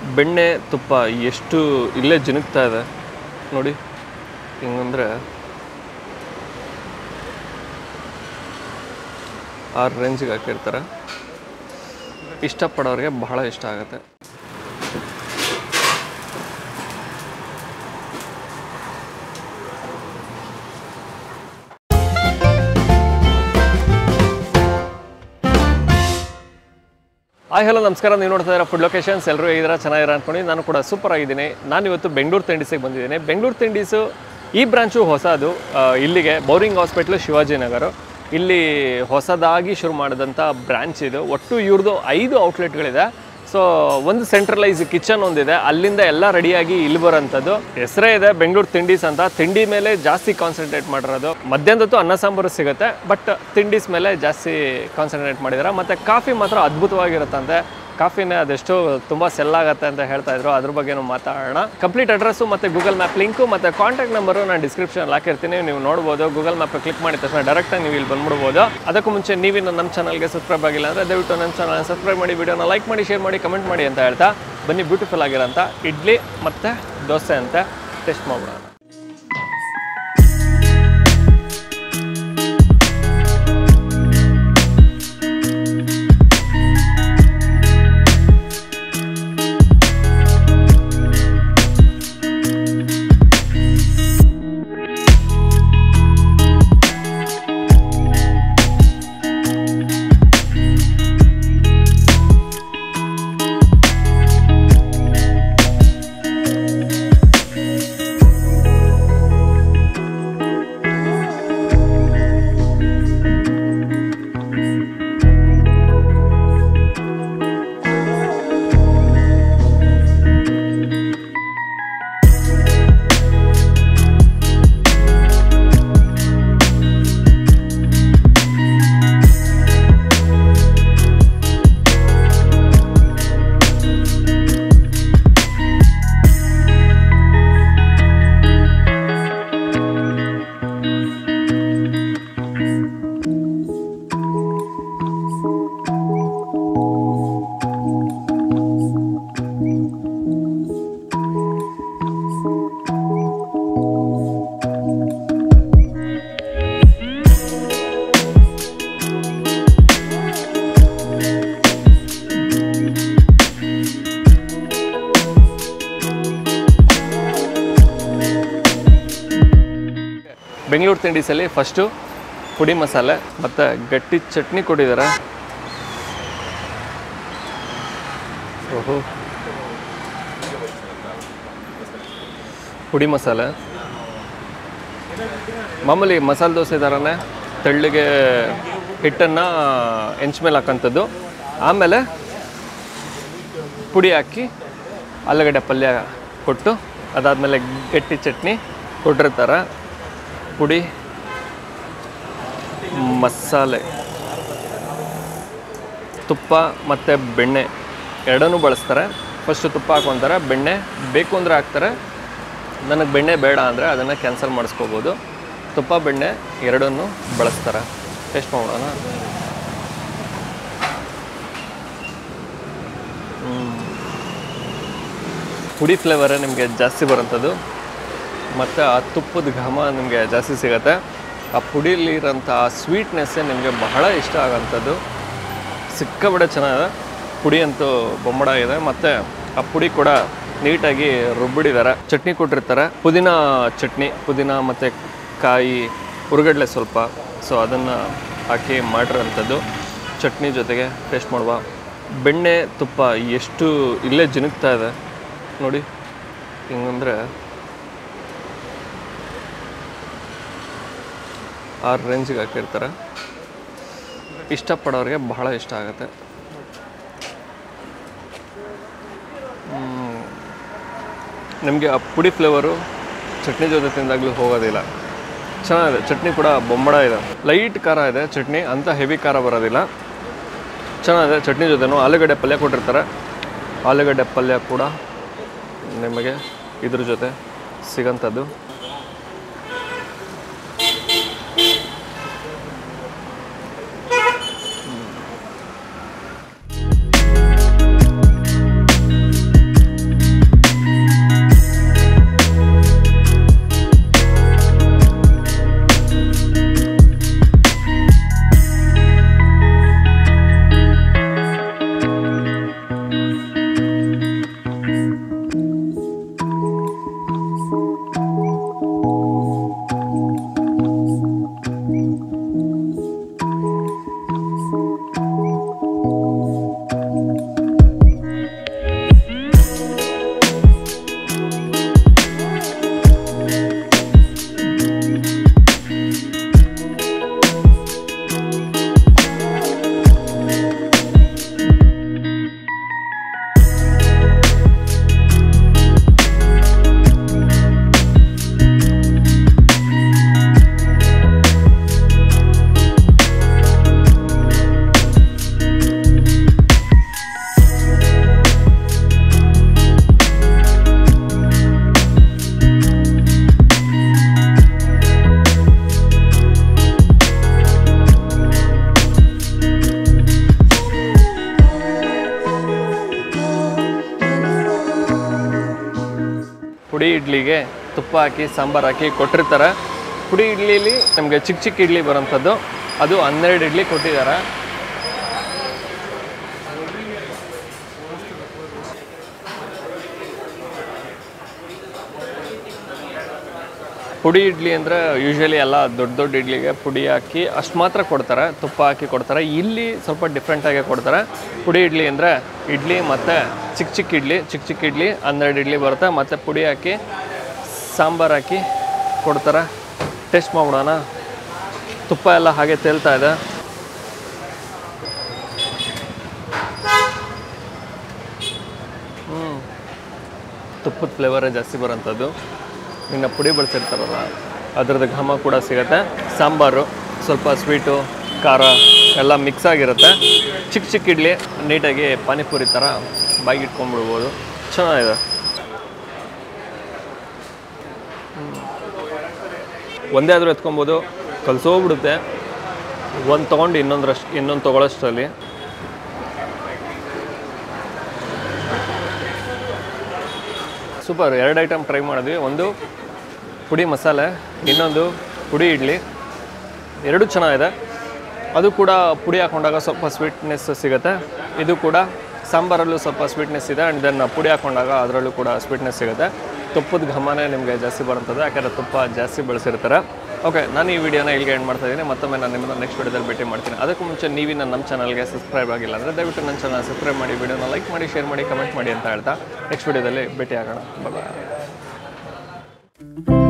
ಬೆಣ್ಣೆ ತುಪ್ಪ ಎಷ್ಟು ಇಲ್ಲೇ ಜಿನುಗ್ತಾ ಇದೆ ನೋಡಿ ಹಿಂಗಂದ್ರೆ ಆ ರೇಂಜಿಗೆ ಹಾಕಿರ್ತಾರೆ ಇಷ್ಟಪಡೋರಿಗೆ ಬಹಳ ಇಷ್ಟ ಆಗುತ್ತೆ ಹಾಯ್ ಹಲೋ ನಮಸ್ಕಾರ ನೀವು ನೋಡ್ತಾ ಇದ್ದೀರಾ ಫುಡ್ ಲೊಕೇಶನ್ಸ್ ಎಲ್ಲರೂ ಹೇಗಿದ್ದೀರಾ ಚೆನ್ನಾಗಿರ ಅನ್ಕೊಂಡು ನಾನು ಕೂಡ ಸೂಪರ್ ಆಗಿದ್ದೀನಿ ನಾನು ಇವತ್ತು ಬೆಂಗಳೂರು ತಿಂಡಿಸಿಗೆ ಬಂದಿದ್ದೀನಿ ಬೆಂಗಳೂರು ತಿಂಡೀಸು ಈ ಬ್ರಾಂಚು ಹೊಸದು ಆ, ಇಲ್ಲಿಗೆ ಬೌರಿಂಗ್ ಹಾಸ್ಪಿಟ್ಲು ಶಿವಾಜಿನಗರ ಇಲ್ಲಿ ಹೊಸದಾಗಿ ಶುರು ಮಾಡಿದಂಥ ಬ್ರಾಂಚ್ ಇದು ಒಟ್ಟು ಇವ್ರದ್ದು ಐದು ಔಟ್ಲೆಟ್ಗಳಿದೆ ಸೊ ಒಂದು ಸೆಂಟ್ರಲೈಸ್ ಕಿಚನ್ ಒಂದಿದೆ ಅಲ್ಲಿಂದ ಎಲ್ಲ ರೆಡಿಯಾಗಿ ಇಲ್ಲಿ ಬರೋಂಥದ್ದು ಹೆಸರೇ ಇದೆ ಬೆಂಗಳೂರು ತಿಂಡೀಸ್ ಅಂತ ತಿಂಡಿ ಮೇಲೆ ಜಾಸ್ತಿ ಕಾನ್ಸಂಟ್ರೇಟ್ ಮಾಡಿರೋದು ಮಧ್ಯಾಹ್ನದೊತ್ತು ಅನ್ನ ಸಾಂಬಾರು ಸಿಗುತ್ತೆ ಬಟ್ ತಿಂಡೀಸ್ ಮೇಲೆ ಜಾಸ್ತಿ ಕಾನ್ಸಂಟ್ರೇಟ್ ಮಾಡಿದ್ದಾರೆ ಮತ್ತು ಕಾಫಿ ಮಾತ್ರ ಅದ್ಭುತವಾಗಿರುತ್ತಂತೆ ಕಾಫಿನೇ ಅದೆಷ್ಟು ತುಂಬ ಸೆಲ್ ಆಗುತ್ತೆ ಅಂತ ಹೇಳ್ತಾ ಇದ್ರು ಅದ್ರ ಬಗ್ಗೆನೂ ಮಾತಾಡೋಣ ಕಂಪ್ಲೀಟ್ ಅಡ್ರೆಸ್ಸು ಮತ್ತು ಗೂಗಲ್ ಮ್ಯಾಪ್ ಲಿಂಕು ಮತ್ತು ಕಾಂಟ್ಯಾಕ್ಟ್ ನಂಬರು ನಾನು ಡಿಸ್ಕ್ರಿಪ್ಷನ್ ಹಾಕಿರ್ತೀನಿ ನೀವು ನೋಡ್ಬೋದು ಗೂಗಲ್ ಮ್ಯಾಪ್ ಕ್ಲಿಕ್ ಮಾಡಿದ ತಕ್ಷಣ ಡೈರೆಕ್ಟಾಗಿ ನೀವು ಇಲ್ಲಿ ಬಂದ್ಬಿಡ್ಬೋದು ಅದಕ್ಕೂ ಮುಂಚೆ ನೀವಿನ್ನು ನಮ್ಮ ಚಾನಲ್ಗೆ ಸಬ್ಸ್ಕ್ರೈಬ್ ಆಗಿಲ್ಲ ಅಂದರೆ ದಯವಿಟ್ಟು ನಮ್ಮ ಚಾನಲ್ ಸಬ್ಸ್ಕ್ರೈಬ್ ಮಾಡಿ ವಿಡಿಯೋನ ಲೈಕ್ ಮಾಡಿ ಶೇರ್ ಮಾಡಿ ಕಮೆಂಟ್ ಮಾಡಿ ಅಂತ ಹೇಳ್ತಾ ಬನ್ನಿ ಬ್ಯೂಟಿಫುಲ್ ಆಗಿರೋಂಥ ಇಡ್ಲಿ ಮತ್ತು ದೋಸೆ ಅಂತ ಟೆಸ್ಟ್ ಮಾಡ್ಬಿಡೋಣ ಬೆಂಗಳೂರು ತಿಂಡೀಸಲ್ಲಿ ಫಸ್ಟು ಪುಡಿ ಮಸಾಲೆ ಮತ್ತು ಗಟ್ಟಿ ಚಟ್ನಿ ಕೊಟ್ಟಿದ್ದಾರೆ ಓಹೋ ಪುಡಿ ಮಸಾಲೆ ಮಾಮೂಲಿ ಮಸಾಲೆ ದೋಸೆ ಥರನೇ ತೆಳ್ಳಗೆ ಹಿಟ್ಟನ್ನು ಹೆಂಚ ಮೇಲೆ ಹಾಕೋಂಥದ್ದು ಆಮೇಲೆ ಪುಡಿ ಹಾಕಿ ಆಲೂಗಡ್ಡೆ ಪಲ್ಯ ಕೊಟ್ಟು ಅದಾದಮೇಲೆ ಗಟ್ಟಿ ಚಟ್ನಿ ಕೊಟ್ಟಿರ್ತಾರೆ ಪುಡಿ ಮಸಾಲೆ ತುಪ್ಪ ಮತ್ತು ಬೆಣ್ಣೆ ಎರಡನ್ನೂ ಬಳಸ್ತಾರೆ ಫಸ್ಟು ತುಪ್ಪ ಹಾಕೊತಾರೆ ಬೆಣ್ಣೆ ಬೇಕು ಅಂದರೆ ಹಾಕ್ತಾರೆ ನನಗೆ ಬೆಣ್ಣೆ ಬೇಡ ಅಂದರೆ ಅದನ್ನು ಕ್ಯಾನ್ಸಲ್ ಮಾಡಿಸ್ಕೋಬೋದು ತುಪ್ಪ ಬೆಣ್ಣೆ ಎರಡನ್ನೂ ಬಳಸ್ತಾರೆ ಟೇಸ್ಟ್ ಮಾಡೋಣ ಪುಡಿ ಫ್ಲೇವರೇ ನಿಮಗೆ ಜಾಸ್ತಿ ಬರೋಂಥದ್ದು ಮತ್ತು ಆ ತುಪ್ಪದ ಘಮ ನಿಮಗೆ ಜಾಸ್ತಿ ಸಿಗುತ್ತೆ ಆ ಪುಡಿಲಿರೋಂಥ ಆ ಸ್ವೀಟ್ನೆಸ್ಸೇ ನಿಮಗೆ ಬಹಳ ಇಷ್ಟ ಆಗೋಂಥದ್ದು ಸಿಕ್ಕಾಬಡೆ ಚೆನ್ನಾಗಿದೆ ಪುಡಿ ಅಂತೂ ಬೊಂಬಡ ಇದೆ ಮತ್ತು ಆ ಪುಡಿ ಕೂಡ ನೀಟಾಗಿ ರುಬ್ಬಿಡಿದ್ದಾರೆ ಚಟ್ನಿ ಕೊಟ್ಟಿರ್ತಾರೆ ಪುದೀನ ಚಟ್ನಿ ಪುದೀನ ಮತ್ತು ಕಾಯಿ ಹುರುಗಡ್ಲೆ ಸ್ವಲ್ಪ ಸೊ ಅದನ್ನು ಹಾಕಿ ಮಾಡಿರೋಂಥದ್ದು ಚಟ್ನಿ ಜೊತೆಗೆ ಟೇಸ್ಟ್ ಮಾಡುವ ಬೆಣ್ಣೆ ತುಪ್ಪ ಎಷ್ಟು ಇಲ್ಲೇ ಜಿನುಗ್ತಾ ಇದೆ ನೋಡಿ ಹಿಂಗಂದ್ರೆ ಆ ರೇಂಜಿಗೆ ಹಾಕಿರ್ತಾರೆ ಇಷ್ಟಪಡೋರಿಗೆ ಬಹಳ ಇಷ್ಟ ಆಗುತ್ತೆ ನಿಮಗೆ ಆ ಪುಡಿ ಫ್ಲೇವರು ಚಟ್ನಿ ಜೊತೆ ತಿಂದಾಗಲೂ ಹೋಗೋದಿಲ್ಲ ಚೆನ್ನಾಗಿದೆ ಚಟ್ನಿ ಕೂಡ ಬೊಂಬಡ ಇದೆ ಲೈಟ್ ಖಾರ ಇದೆ ಚಟ್ನಿ ಅಂಥ ಹೆವಿ ಖಾರ ಬರೋದಿಲ್ಲ ಚೆನ್ನಾಗಿದೆ ಚಟ್ನಿ ಜೊತೆನೂ ಆಲೂಗಡ್ಡೆ ಪಲ್ಯ ಕೊಟ್ಟಿರ್ತಾರೆ ಆಲೂಗಡ್ಡೆ ಪಲ್ಯ ಕೂಡ ನಿಮಗೆ ಇದ್ರ ಜೊತೆ ಸಿಗೋಂಥದ್ದು ಪುಡಿ ಇಡ್ಲಿಗೆ ತುಪ್ಪ ಹಾಕಿ ಸಾಂಬಾರು ಹಾಕಿ ಕೊಟ್ಟಿರ್ತಾರೆ ಪುಡಿ ಇಡ್ಲಿಲಿ ನಮಗೆ ಚಿಕ್ಕ ಚಿಕ್ಕ ಇಡ್ಲಿ ಬರೋಂಥದ್ದು ಅದು ಹನ್ನೆರಡು ಇಡ್ಲಿ ಕೊಟ್ಟಿದ್ದಾರೆ ಪುಡಿ ಇಡ್ಲಿ ಅಂದರೆ ಯೂಶ್ವಲಿ ಎಲ್ಲ ದೊಡ್ಡ ದೊಡ್ಡ ಇಡ್ಲಿಗೆ ಪುಡಿ ಹಾಕಿ ಅಷ್ಟು ಮಾತ್ರ ಕೊಡ್ತಾರೆ ತುಪ್ಪ ಹಾಕಿ ಕೊಡ್ತಾರೆ ಇಲ್ಲಿ ಸ್ವಲ್ಪ ಡಿಫ್ರೆಂಟಾಗಿ ಕೊಡ್ತಾರೆ ಪುಡಿ ಇಡ್ಲಿ ಅಂದರೆ ಇಡ್ಲಿ ಮತ್ತು ಚಿಕ್ಕ ಚಿಕ್ಕ ಇಡ್ಲಿ ಚಿಕ್ಕ ಚಿಕ್ಕ ಇಡ್ಲಿ ಹನ್ನೆರಡು ಇಡ್ಲಿ ಬರುತ್ತೆ ಮತ್ತು ಪುಡಿ ಹಾಕಿ ಸಾಂಬಾರು ಹಾಕಿ ಕೊಡ್ತಾರೆ ಟೇಸ್ಟ್ ಮಾಡ್ಬಿಡೋಣ ತುಪ್ಪ ಎಲ್ಲ ಹಾಗೆ ತೇಲ್ತಾ ಇದೆ ಹ್ಞೂ ತುಪ್ಪದ ಫ್ಲೇವರೇ ಜಾಸ್ತಿ ಬರೋಂಥದ್ದು ಇನ್ನು ಪುಡಿ ಬಳಸಿರ್ತಾರಲ್ಲ ಅದರದ್ದು ಘಮ ಕೂಡ ಸಿಗುತ್ತೆ ಸಾಂಬಾರು ಸ್ವಲ್ಪ ಸ್ವೀಟು ಖಾರ ಎಲ್ಲ ಮಿಕ್ಸ್ ಆಗಿರುತ್ತೆ ಚಿಕ್ಕ ಚಿಕ್ಕ ಇಡ್ಲಿ ನೀಟಾಗಿ ಪಾನಿಪುರಿ ಥರ ಬಾಯಿಗೆ ಇಟ್ಕೊಂಡ್ಬಿಡ್ಬೋದು ಚೆನ್ನಾಗಿದೆ ಹ್ಮ್. ಒಂದೇ ಆದರೂ ಎತ್ಕೊಬೋದು ಕಲ್ಸೋಗ್ಬಿಡುತ್ತೆ ಒಂದು ತೊಗೊಂಡು ಇನ್ನೊಂದರಷ್ಟು ಇನ್ನೊಂದು ತೊಗೊಳ್ಳೋಷ್ಟರಲ್ಲಿ ಸೂಪರ್ ಎರಡು ಐಟಮ್ ಟ್ರೈ ಮಾಡಿದ್ವಿ ಒಂದು ಪುಡಿ ಮಸಾಲೆ ಇನ್ನೊಂದು ಪುಡಿ ಇಡ್ಲಿ ಎರಡೂ ಚೆನ್ನಾಗಿದೆ ಅದು ಕೂಡ ಪುಡಿ ಹಾಕೊಂಡಾಗ ಸ್ವಲ್ಪ ಸ್ವೀಟ್ನೆಸ್ ಸಿಗುತ್ತೆ ಇದು ಕೂಡ ಸಾಂಬಾರಲ್ಲೂ ಸ್ವಲ್ಪ ಸ್ವೀಟ್ನೆಸ್ ಇದೆ ಆ್ಯಂಡ್ ದೆನ್ ಪುಡಿ ಹಾಕೊಂಡಾಗ ಅದರಲ್ಲೂ ಕೂಡ ಸ್ವೀಟ್ನೆಸ್ ಸಿಗುತ್ತೆ ತುಪ್ಪದ ಘಮನೇ ನಿಮಗೆ ಜಾಸ್ತಿ ಬರುತ್ತದೆ ಯಾಕಂದರೆ ತುಪ್ಪ ಜಾಸ್ತಿ ಬಳಸಿರ್ತಾರೆ ಓಕೆ ನಾನು ಈ ವಿಡಿಯೋನ ಇಲ್ಲಿಗೆ ಎಂಡ್ ಮಾಡ್ತಾ ಇದ್ದೀನಿ ಮತ್ತೊಮ್ಮೆ ನಾನು ನಿಮ್ಮನ್ನ ನೆಕ್ಸ್ಟ್ ವಿಡಿಯೋದಲ್ಲಿ ಭೇಟಿ ಮಾಡ್ತೀನಿ ಅದಕ್ಕೂ ಮುಂಚೆ ನೀವಿನ ನಮ್ಮ ಚಾನಲ್ಗೆ ಸಬ್ಸ್ಕ್ರೈಬ್ ಆಗಿಲ್ಲ ಅಂದರೆ ದಯವಿಟ್ಟು ನನ್ನ ಚಾನಲ್ ಸಬ್ಸ್ಕ್ರೈಬ್ ಮಾಡಿ ವಿಡಿಯೋನ ಲೈಕ್ ಮಾಡಿ ಶೇರ್ ಮಾಡಿ ಕಮೆಂಟ್ ಮಾಡಿ ಅಂತ ಹೇಳ್ತಾ ನೆಕ್ಸ್ಟ್ ವಿಡಿಯೋದಲ್ಲಿ ಭೇಟಿ ಆಗೋಣ ಬಾಯ್